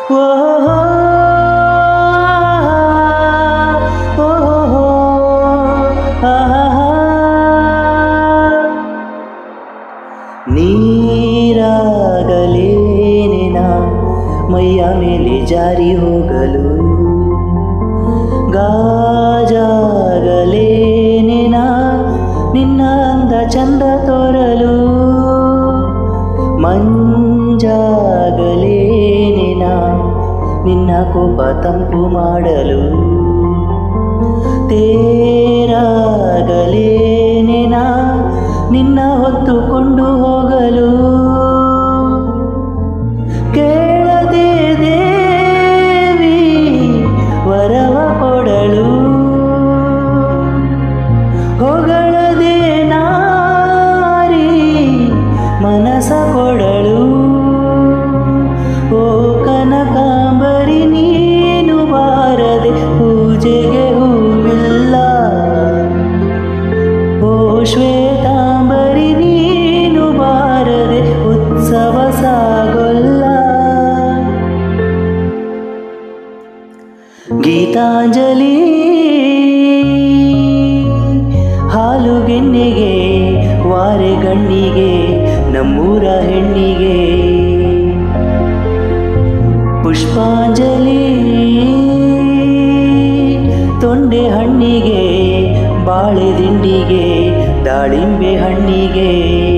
ಓ ನೀರಾಗಲೇನೆನ ಮೈಯ ಮೇಲೆ ಜಾರಿ ಹೋಗಲು ಗಾಜಾಗಲೇನೆನ ನಿನ್ನ ಅಂದ ಚಂದ ತೋರಲು ಮಂಜಾಗಲೇನೆನ ನಿನ್ನ ಕೋಪ ತಂಪು ಮಾಡಲು ತೇರಾಗಲೇನೆನ ನಿನ್ನ ಹೊತ್ತುಕೊಂಡು ಹೋಗಲು ಕೇಳದೆ ದೇವಿ ವರವ ಕೊಡಲು ಹೊಗಳದೆ ನಾರಿ ಮನಸ ಕೊಡಲು ಓ ಕನಕಾಂಬರಿ ನೀನು ಬಾರದೆ ಪೂಜೆಗೆ ಹೂವಿಲ್ಲ ಓ ಶ್ವೇತಾಂಬರಿ ನೀನು ಬಾರದೆ ಉತ್ಸವ ಸಾಗೊಲ್ಲ ಗೀತಾಂಜಲಿ ಹಾಲುಗೆನ್ನೆಗೆ ವಾರೆಗಣ್ಣಿಗೆ ನಮ್ಮೂರ ಹೆಣ್ಣಿಗೆ ಪುಷ್ಪಾಂಜಲಿ ತೊಂಡೆ ಹಣ್ಣಿಗೆ ಬಾಳೆ ದಿಂಡಿಗೆ ದಾಳಿಂಬೆ ಹಣ್ಣಿಗೆ